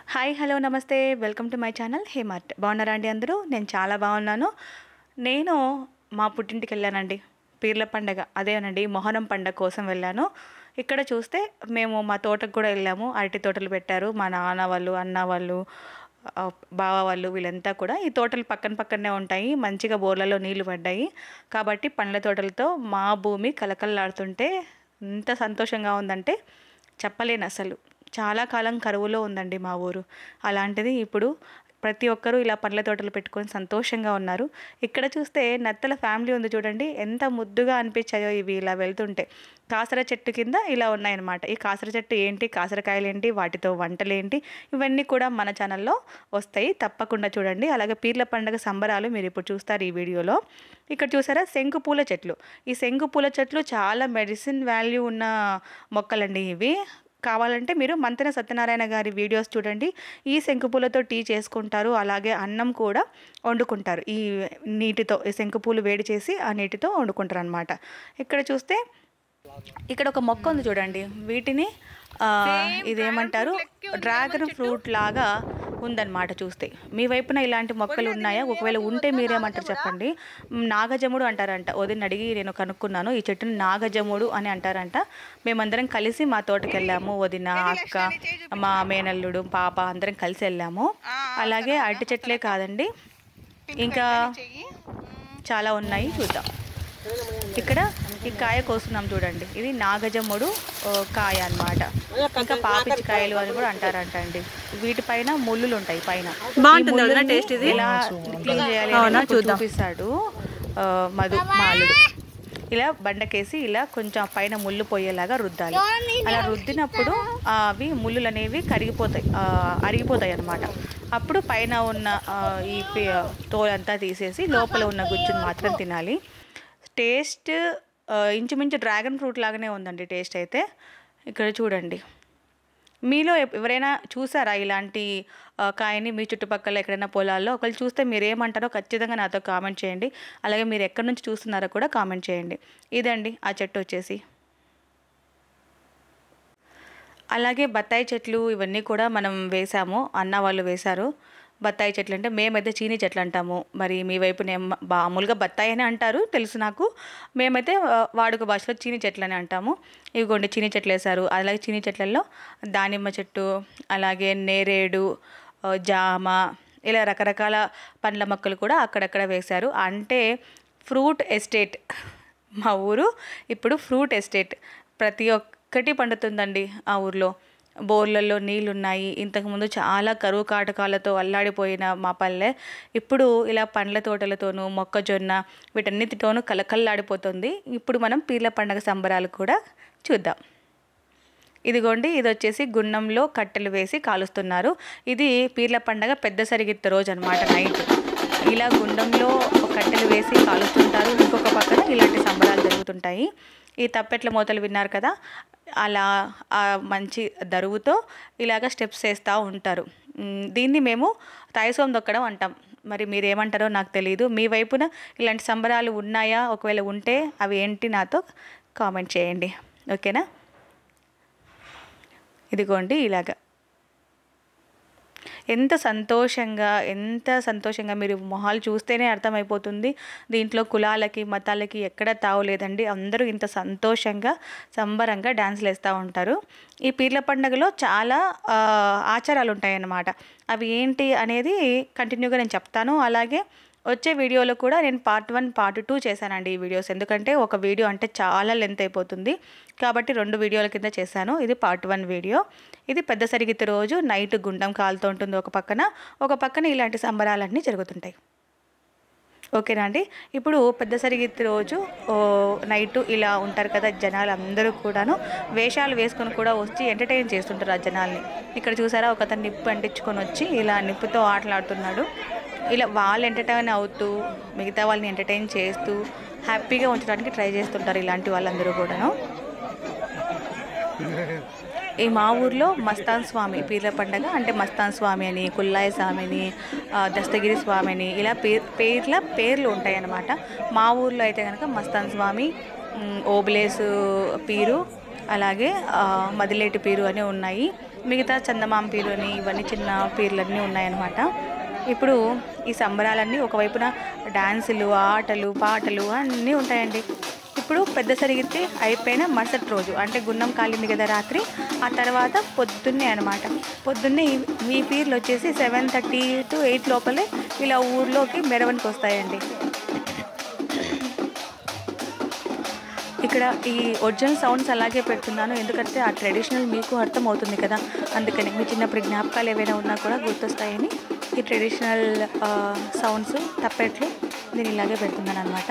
Hi hello నమస్తే welcome to my channel హేమార్ట్ బాగున్నారా అండి అందరూ నేను చాలా బాగున్నాను నేను మా పుట్టింటికి వెళ్ళానండి పీర్ల పండగ అదేనండి మొహరం పండగ కోసం వెళ్ళాను ఇక్కడ చూస్తే మేము మా తోటకు కూడా వెళ్ళాము అరటి తోటలు పెట్టారు మా నాన్న వాళ్ళు అన్న వాళ్ళు ఆ, బావ వాళ్ళు వీళ్ళంతా కూడా ఈ తోటలు పక్కన పక్కనే ఉంటాయి మంచిగా బోర్లలో నీళ్లు పడ్డాయి కాబట్టి పండ్ల తోటలతో మా భూమి కలకల్లాడుతుంటే ఎంత సంతోషంగా ఉందంటే చెప్పలేను అసలు చాలా కాలం కరువులో ఉందండి మా ఊరు అలాంటిది ఇప్పుడు ప్రతి ఒక్కరూ ఇలా పండ్ల తోటలు పెట్టుకొని సంతోషంగా ఉన్నారు ఇక్కడ చూస్తే నత్తల ఫ్యామిలీ ఉంది చూడండి ఎంత ముద్దుగా అనిపించాయో ఇవి ఇలా వెళ్తుంటే కాసర చెట్టు కింద ఇలా ఉన్నాయన్నమాట ఈ కాసర చెట్టు ఏంటి కాసరకాయలు ఏంటి వాటితో వంటలు ఏంటి ఇవన్నీ కూడా మన ఛానల్లో వస్తాయి తప్పకుండా చూడండి అలాగే పీర్ల పండుగ సంబరాలు మీరు ఇప్పుడు చూస్తారు ఈ వీడియోలో ఇక్కడ చూసారా శంకు పూల చెట్లు ఈ శంకు పూల చెట్లు చాలా మెడిసిన్ వాల్యూ ఉన్న మొక్కలండి ఇవి కావాలంటే మీరు మంతెన సత్యనారాయణ గారి వీడియోస్ చూడండి ఈ శంకుపూలతో టీ చేసుకుంటారు అలాగే అన్నం కూడా వండుకుంటారు ఈ నీటితో ఈ శంకుపూలు వేడి చేసి ఆ నీటితో వండుకుంటారు అనమాట ఇక్కడ చూస్తే ఇక్కడ ఒక మొక్క ఉంది చూడండి వీటిని ఆ, ఇదేమంటారు డ్రాగన్ ఫ్రూట్ లాగా ఉందన్నమాట చూస్తే మీ వైపున ఇలాంటి మొక్కలు ఉన్నాయా ఒకవేళ ఉంటే మీరేమంటారు చెప్పండి మ్, నాగజముడు అంటారంట వదిన అడిగి నేను కనుక్కున్నాను ఈ చెట్టుని నాగజముడు అని అంటారంట మేమందరం కలిసి మా తోటకి వెళ్ళాము వదిన అక్క మా మేనల్లుడు పాప అందరం కలిసి వెళ్ళాము అలాగే అరటి చెట్లే కాదండి ఇంకా చాలా ఉన్నాయి చూద్దాం ఇక్కడ ఈ కాయ కోస్తున్నాం చూడండి ఇది నాగజముడు ఓ, కాయ అన్నమాట ఇంకా పాపిచ్చి కాయలు అని కూడా అంటారంట అండి వీటిపైన ముళ్ళులు ఉంటాయి పైన బాగుంటుందా ఈ వదినా ముళ్ళుల్ని taste ఇది? ఎలా క్లీన్ చేయాలి అని ఇప్పుడు చూపిస్తాడు ఆ, మధు మాలుడు ఇలా బండకేసి ఇలా కొంచెం పైన ముళ్ళు పోయేలాగా రుద్దాలి అలా రుద్దినప్పుడు ఆ, అవి ముళ్ళులు అనేవి కరిగిపోతాయి ఆ, అరిగిపోతాయి అన్నమాట అప్పుడు పైన ఉన్న ఆ, ఈ పి- తోలంతా తీసేసి లోపల ఉన్న గుజ్జును మాత్రం తినాలి టేస్ట్ ఆ, ఇంచుమించు డ్రాగన్ ఫ్రూట్ లాగానే ఉందండి టేస్ట్ అయితే ఇక్కడ చూడండి మీలో ఎప్- ఎవరైనా చూసారా ఇలాంటి ఆ, కాయని మీ చుట్టుపక్కల ఎక్కడైనా పొలాల్లో ఒకళ్ళు చూస్తే మీరు ఏమంటారో ఖచ్చితంగా నాతో కామెంట్ చేయండి అలాగే మీరు ఎక్కడి నుంచి చూస్తున్నారో కూడా కామెంట్ చేయండి ఇదండి ఆ చెట్టు వచ్చేసి అలాగే బత్తాయి చెట్లు ఇవన్నీ కూడా మనం వేసాము అన్న వాళ్ళు వేశారు బత్తాయి చెట్లు అంటే మేమైతే చీనీ చెట్లు అంటాము మరి మీ వైపు మామూలుగా బత్తాయి అని అంటారు తెలుసు నాకు మేమైతే ఆ, వాడుక భాషలో చీనీ చెట్లు అని అంటాము ఇవిగోండి చీనీ చెట్లు వేశారు అలాగే చీనీ చెట్లలో దానిమ్మ చెట్టు అలాగే నేరేడు ఆ, జామ ఇలా రకరకాల పండ్ల మొక్కలు కూడా అక్కడక్కడ వేశారు అంటే ఫ్రూట్ ఎస్టేట్ మా ఊరు ఇప్పుడు ఫ్రూట్ ఎస్టేట్ ప్రతి ఒక్కటి పండుతుందండి ఆ ఊర్లో బోర్లలో నీళ్ళు ఉన్నాయి ఇంతకుముందు చాలా కరువు కాటకాలతో అల్లాడిపోయిన మా పల్లె ఇప్పుడు ఇలా పండ్ల తోటలతోనూ మొక్కజొన్న వీటన్నిటితోనూ కలకల్లాడిపోతుంది ఇప్పుడు మనం పీర్ల పండగ సంబరాలు కూడా చూద్దాం ఇదిగోండి ఇది వచ్చేసి గున్నంలో కట్టెలు వేసి కాలుస్తున్నారు ఇది పీర్ల పండగ పెద్ద సరిగిత్త రోజు అనమాట నైట్ ఇలా గుండంలో కట్టెలు వేసి కాలుస్తుంటారు ఇంకొక పక్కన ఇలాంటి సంబరాలు జరుగుతుంటాయి ఈ తప్పెట్ల మూతలు విన్నారు కదా అలా ఆ మంచి దరువుతో ఇలాగ స్టెప్స్ వేస్తూ ఉంటారు మ్, దీన్ని మేము తాయసోం దొక్కడం అంటాం మరి మీరు ఏమంటారో నాకు తెలియదు మీ వైపున ఇలాంటి సంబరాలు ఉన్నాయా ఒకవేళ ఉంటే అవి ఏంటి నాతో కామెంట్ చేయండి ఓకేనా ఇదిగోండి ఇలాగ ఎంత సంతోషంగా ఎంత సంతోషంగా మీరు మొహాలు చూస్తేనే అర్థమైపోతుంది దీంట్లో కులాలకి మతాలకి ఎక్కడ తావు లేదండి అందరూ ఇంత సంతోషంగా సంబరంగా డ్యాన్స్లు వేస్తూ ఉంటారు ఈ పీర్ల పండుగలో చాలా ఆ, ఆచారాలు ఉంటాయన్నమాట అవి ఏంటి అనేది కంటిన్యూగా నేను చెప్తాను అలాగే వచ్చే వీడియోలో కూడా నేను పార్ట్ వన్ పార్ట్ టూ చేశానండి ఈ వీడియోస్ ఎందుకంటే ఒక వీడియో అంటే చాలా లెంత్ అయిపోతుంది కాబట్టి రెండు వీడియోల కింద చేశాను ఇది పార్ట్ వన్ వీడియో ఇది పెద్ద సరిగిత్తి రోజు నైట్ గుండం కాలుతూ ఉంటుంది ఒక పక్కన ఒక పక్కన ఇలాంటి సంబరాలన్నీ జరుగుతుంటాయి ఓకేనా అండి ఇప్పుడు పెద్ద సరిగిత్తి రోజు ఓ, నైట్ ఇలా ఉంటారు కదా జనాలు అందరూ కూడాను వేషాలు వేసుకొని కూడా వచ్చి ఎంటర్టైన్ చేస్తుంటారు ఆ జనాల్ని ఇక్కడ చూసారా ఒక అతను నిప్పు అంటించుకొని వచ్చి ఇలా నిప్పుతో ఆటలాడుతున్నాడు ఇలా వాళ్ళు ఎంటర్టైన్ అవుతూ మిగతా వాళ్ళని ఎంటర్టైన్ చేస్తూ హ్యాపీగా ఉంచడానికి ట్రై చేస్తుంటారు ఇలాంటి వాళ్ళందరూ కూడాను ఈ మా ఊర్లో మస్తాన్ స్వామి పీర్ల పండగ అంటే మస్తాన్ స్వామి అని కుల్లాయ స్వామి అని ఆ, దస్తగిరి స్వామి అని ఇలా పేర్ పేర్ల పేర్లు ఉంటాయి అన్నమాట మా ఊర్లో అయితే కనుక మస్తాన్ స్వామి ఉమ్, ఓబులేసు పీరు అలాగే ఆ, మదిలేటి పీరు అని ఉన్నాయి మిగతా చందమామ పీరు అని ఇవన్నీ చిన్న పీర్లన్నీ ఉన్నాయన్నమాట ఇప్పుడు ఈ సంబరాలన్నీ ఒకవైపున డాన్సులు ఆటలు పాటలు అన్నీ ఉంటాయండి ఇప్పుడు పెద్ద సరిగితే అయిపోయిన మరుసటి రోజు అంటే గున్నం కాలింది కదా రాత్రి ఆ తర్వాత పొద్దున్నే అనమాట పొద్దున్నే ఈ- ఈ పీర్లు వచ్చేసి సెవెన్ థర్టీ టు ఎయిట్ లోపలే ఇలా ఊర్లోకి మెరవనికి వస్తాయండి ఇక్కడ ఈ ఒరిజినల్ సౌండ్స్ అలాగే పెడుతున్నాను ఎందుకంటే ఆ ట్రెడిషనల్ మీకు అర్థం అవుతుంది కదా అందుకని మీ చిన్నప్పుడు జ్ఞాపకాలు ఏవైనా ఉన్నా కూడా గుర్తొస్తాయని ఈ ట్రెడిషనల్ సౌండ్స్ తప్పెట్లు నేను ఇలాగే పెడుతున్నాను అనమాట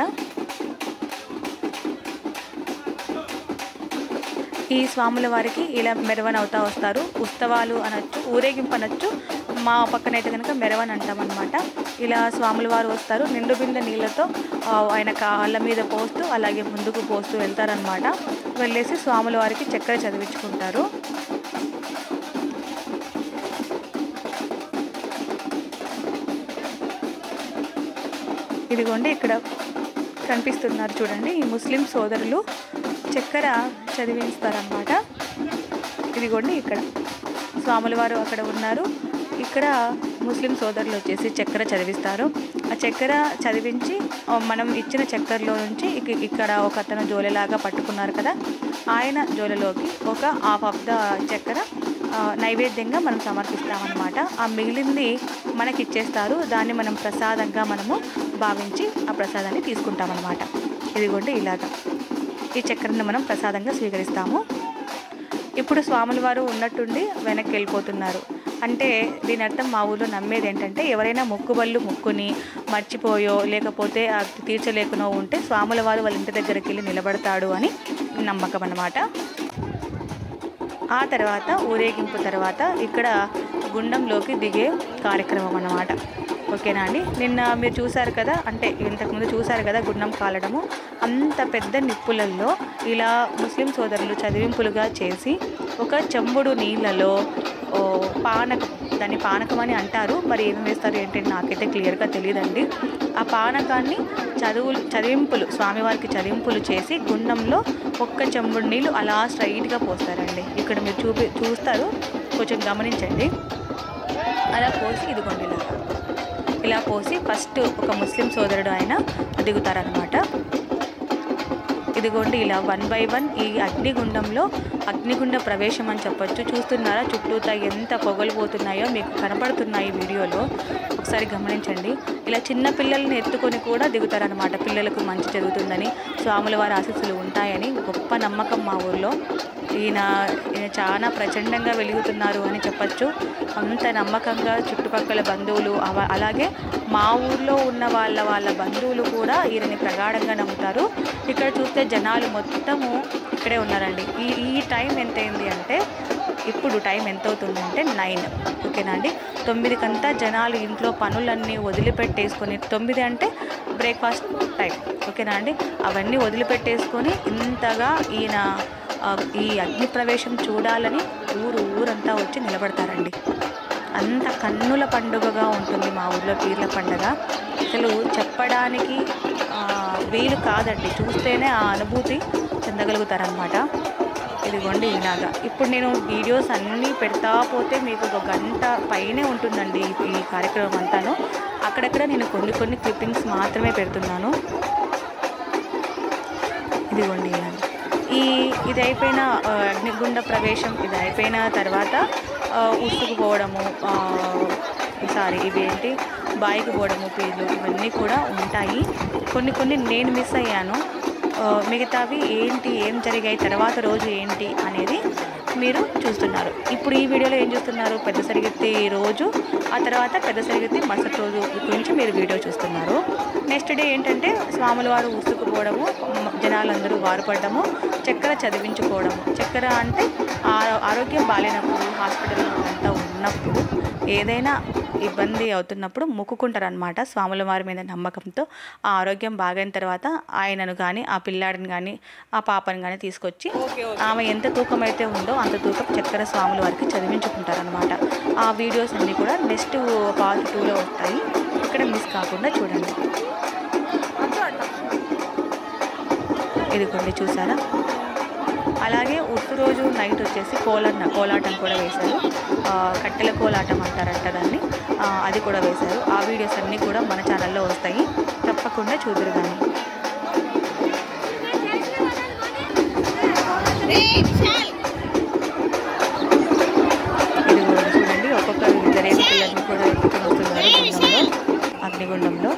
ఈ స్వాముల వారికి ఇలా మెరవన్ అవుతా వస్తారు ఉత్సవాలు అనొచ్చు ఊరేగింపు అనొచ్చు మా పక్కన అయితే కనుక మెరవన్ అంటాం అనమాట ఇలా స్వాముల వారు వస్తారు నిండు బిందె నీళ్ళతో ఆ, ఆయన కాళ్ళ మీద పోస్తూ అలాగే ముందుకు పోస్తూ వెళ్తారనమాట వెళ్ళేసి స్వాముల వారికి చక్కెర చదివించుకుంటారు ఇదిగోండి ఇక్కడ కనిపిస్తున్నారు చూడండి ఈ ముస్లిం సోదరులు చక్కెర చదివిస్తారనమాట ఇదిగోండి ఇక్కడ స్వాముల వారు అక్కడ ఉన్నారు ఇక్కడ ముస్లిం సోదరులు వచ్చేసి చక్కెర చదివిస్తారు ఆ చక్కెర చదివించి ఆ, మనం ఇచ్చిన చక్కెరలో నుంచి ఇక- ఇక్కడ ఒక అతను జోలెలాగా పట్టుకున్నారు కదా ఆయన జోలెలోకి ఒక హాఫ్ ఆఫ్ ద చక్కెర ఆ, నైవేద్యంగా మనం సమర్పిస్తామన్నమాట ఆ మిగిలింది మనకి ఇచ్చేస్తారు దాన్ని మనం ప్రసాదంగా మనము భావించి ఆ ప్రసాదాన్ని తీసుకుంటామన్నమాట ఇదిగోండి ఇలాగా ఈ చక్కెరను మనం ప్రసాదంగా స్వీకరిస్తాము ఇప్పుడు స్వాముల వారు ఉన్నట్టుండి వెనక్కి వెళ్ళిపోతున్నారు అంటే దీని అర్థం మా ఊళ్ళో నమ్మేది ఏంటంటే ఎవరైనా మొక్కుబళ్ళు మొక్కుని మర్చిపోయో లేకపోతే అది తీర్చలేకనో ఉంటే స్వాముల వారు వాళ్ళ ఇంటి దగ్గరికి వెళ్ళి నిలబడతాడు అని నమ్మకం అన్నమాట ఆ తర్వాత ఊరేగింపు తర్వాత ఇక్కడ గుండంలోకి దిగే కార్యక్రమం అన్నమాట ఓకేనా అండి నిన్న మీరు చూసారు కదా అంటే ఇంతకుముందు చూసారు కదా గుండం కాలడము అంత పెద్ద నిప్పులల్లో ఇలా ముస్లిం సోదరులు చదివింపులుగా చేసి ఒక చెంబుడు నీళ్ళలో ఓ పానకం దాన్ని పానకం అని అంటారు మరి ఏం వేస్తారు ఏంటంటే నాకైతే క్లియర్గా తెలియదండి ఆ పానకాన్ని చదువులు చదివింపులు స్వామివారికి చదివింపులు చేసి గుండంలో ఒక్క చెంబుడు నీళ్ళు అలా స్ట్రైట్గా పోస్తారండి ఇక్కడ మీరు చూపి చూస్తారు కొంచెం గమనించండి అలా పోసి ఇదిగోండి ఇలా ఇలా పోసి ఫస్ట్ ఒక ముస్లిం సోదరుడు ఆయన దిగుతారనమాట ఇదిగోండి ఇలా వన్ బై వన్ ఈ అగ్నిగుండంలో అగ్నిగుండ ప్రవేశం అని చెప్పొచ్చు చూస్తున్నారా చుట్టూతా ఎంత పొగలు పోతున్నాయో మీకు కనపడుతున్నాయి ఈ వీడియోలో ఒకసారి గమనించండి ఇలా చిన్న పిల్లల్ని ఎత్తుకొని కూడా దిగుతారనమాట పిల్లలకు మంచి జరుగుతుందని స్వాముల వారి ఆశీస్సులు ఉంటాయని గొప్ప నమ్మకం మా ఊర్లో ఈయన ఈయన చాలా ప్రచండంగా వెలుగుతున్నారు అని చెప్పచ్చు అంత నమ్మకంగా చుట్టుపక్కల బంధువులు అవ- అలాగే మా ఊర్లో ఉన్న వాళ్ళ వాళ్ళ బంధువులు కూడా ఈయనని ప్రగాఢంగా నమ్ముతారు ఇక్కడ చూస్తే జనాలు మొత్తము ఇక్కడే ఉన్నారండి ఈ ఈ టైం ఎంత అయింది అంటే ఇప్పుడు టైం ఎంత అవుతుందంటే నైన్ ఓకేనా అండి తొమ్మిదికంతా జనాలు ఇంట్లో పనులన్నీ వదిలిపెట్టేసుకొని తొమ్మిది అంటే బ్రేక్ఫాస్ట్ టైం ఓకేనా అండి అవన్నీ వదిలిపెట్టేసుకొని ఇంతగా ఈయన ఆ, ఈ అగ్ని ప్రవేశం చూడాలని ఊరు ఊరంతా వచ్చి నిలబడతారండి అంత కన్నుల పండుగగా ఉంటుంది మా ఊర్లో పీర్ల పండుగ అసలు చెప్పడానికి ఆ, వీలు కాదండి చూస్తేనే ఆ అనుభూతి చెందగలుగుతారనమాట ఇదిగోండి ఇలాగా ఇప్పుడు నేను వీడియోస్ అన్నీ పెడతా పోతే మీకు ఒక గంట పైనే ఉంటుందండి ఈ- ఈ కార్యక్రమం అంతాను అక్కడక్కడ నేను కొన్ని కొన్ని క్లిప్పింగ్స్ మాత్రమే పెడుతున్నాను ఇదిగోండి ఇలాంటి ఈ ఇది అయిపోయిన ఆ, అగ్నిగుండ ప్రవేశం ఇది అయిపోయిన తర్వాత ఆ, ఉసుకుపోవడము ఆ, సారీ ఇవేంటి బాయికి పోవడము పీర్లు ఇవన్నీ కూడా ఉంటాయి కొన్ని కొన్ని నేను మిస్ అయ్యాను ఆ, మిగతావి ఏంటి ఏం జరిగాయి తర్వాత రోజు ఏంటి అనేది మీరు చూస్తున్నారు ఇప్పుడు ఈ వీడియోలో ఏం చూస్తున్నారు పెద్ద సరిగెత్తి రోజు ఆ తర్వాత పెద్ద సరిగెత్తి మరుసటి రోజు గురించి మీరు వీడియో చూస్తున్నారు నెక్స్ట్ డే ఏంటంటే స్వాముల వారు ఉసుకుపోవడము మ- జనాలందరూ వారుపడము చక్కెర చదివించుకోవడము చక్కెర అంటే ఆ- ఆరోగ్యం బాగాలేనప్పుడు హాస్పిటల్లో అంతా ఉన్నప్పుడు ఏదైనా ఇబ్బంది అవుతున్నప్పుడు మొక్కుకుంటారనమాట స్వాముల వారి మీద నమ్మకంతో ఆ ఆరోగ్యం బాగైన తర్వాత ఆయనను కానీ ఆ పిల్లాడిని కానీ ఆ పాపని కానీ తీసుకొచ్చి ఆమె ఎంత తూకం అయితే ఉందో అంత తూకం చక్కెర స్వాముల వారికి చదివించుకుంటారనమాట ఆ వీడియోస్ అన్నీ కూడా నెక్స్ట్ పార్ట్ టూలో వస్తాయి ఇక్కడ మిస్ కాకుండా చూడండి ఇదిగోండి చూసారా అలాగే ఉత్తు రోజు నైట్ వచ్చేసి కోలన్న కోలాటం కూడా వేశారు ఆ, కట్టెల కోలాటం అంటారంట దాన్ని ఆ, అది కూడా వేశారు ఆ వీడియోస్ అన్నీ కూడా మన ఛానల్లో వస్తాయి తప్పకుండా చూదురు కానీ ఇది కూడా చూడండి ఒక్కొక్క వివిధ రేటు పిల్లల్ని కూడా ఎత్తుకొని వస్తున్నారు గుండంలో అగ్నిగుండంలో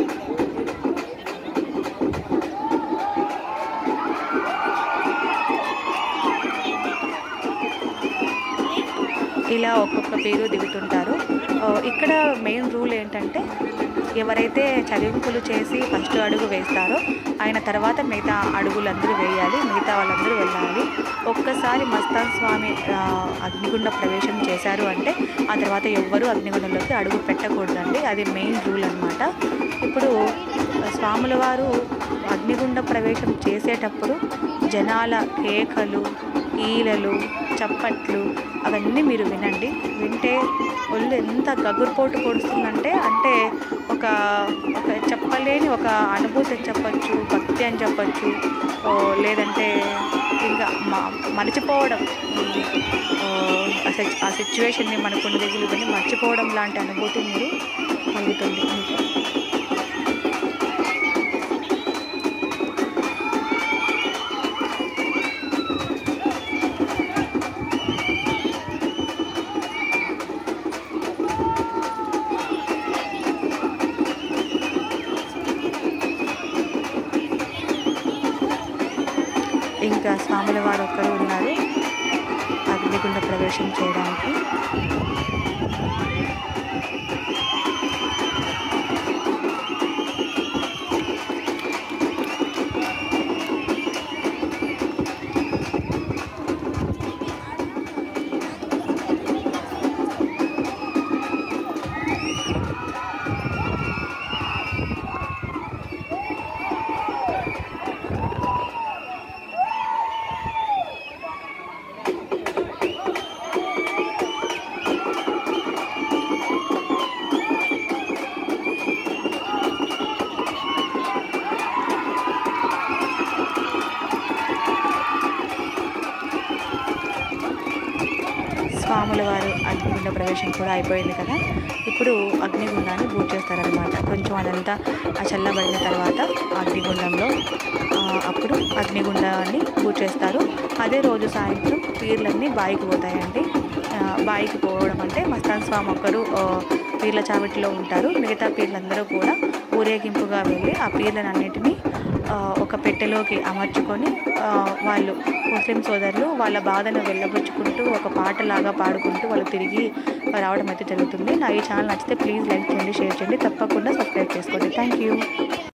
ఇలా ఒక్కొక్క పేరు దిగుతుంటారు ఆ, ఇక్కడ మెయిన్ రూల్ ఏంటంటే ఎవరైతే చదివింపులు చేసి ఫస్ట్ అడుగు వేస్తారో ఆయన తర్వాత మిగతా అడుగులందరూ వేయాలి మిగతా వాళ్ళందరూ వెళ్ళాలి ఒక్కసారి మస్తాన్ స్వామి ఆ, అగ్నిగుండ ప్రవేశం చేశారు అంటే ఆ తర్వాత ఎవ్వరూ అగ్నిగుండంలోకి అడుగు పెట్టకూడదండి అది మెయిన్ రూల్ అన్నమాట ఇప్పుడు స్వాముల వారు అగ్నిగుండ ప్రవేశం చేసేటప్పుడు జనాల కేకలు ఈలలు చప్పట్లు అవన్నీ మీరు వినండి వింటే ఒళ్ళు ఎంత గగురుపోటు పొడుస్తుందంటే అంటే ఒక ఒక చెప్పలేని ఒక అనుభూతి అని చెప్పచ్చు భక్తి అని చెప్పచ్చు ఓ, లేదంటే ఇంకా మ- మర్చిపోవడం ఈ, ఓ, ఆ సిచ్- ఆ సిచ్యువేషన్ని మనకున్న దగ్గర ఇవన్నీ మర్చిపోవడం లాంటి అనుభూతి మీరు కలుగుతుంది మీకు ఇంకా స్వాముల వారు ఒక్కరు ఉన్నారు అగ్నిగుండ ప్రవేశం చేయడానికి స్వాముల వారు అగ్నిగుండ ప్రవేశం కూడా అయిపోయింది కదా ఇప్పుడు అగ్నిగుండాన్ని పూజ చేస్తారనమాట కొంచెం అదంతా ఆ చల్లబడిన తర్వాత అగ్నిగుండంలో ఆ, అప్పుడు అగ్నిగుండాన్ని పూజ చేస్తారు అదే రోజు సాయంత్రం పీర్లన్నీ బాయికి పోతాయండి ఆ, బాయికి పోవడం అంటే మస్తాన్ స్వామి ఒక్కరు ఆ, పీర్ల చావిటిలో ఉంటారు మిగతా పీర్లందరూ కూడా ఊరేగింపుగా వెళ్ళి ఆ పీర్లనన్నిటినీ ఆ, ఒక పెట్టెలోకి అమర్చుకొని ఆ, వాళ్ళు ముస్లిం సోదరులు వాళ్ళ బాధను వెళ్ళబుచ్చుకుంటూ ఒక పాటలాగా పాడుకుంటూ వాళ్ళు తిరిగి రావడం అయితే జరుగుతుంది నా ఈ ఛానల్ నచ్చితే ప్లీజ్ లైక్ చేయండి షేర్ చేయండి తప్పకుండా సబ్స్క్రైబ్ చేసుకోండి థ్యాంక్ యూ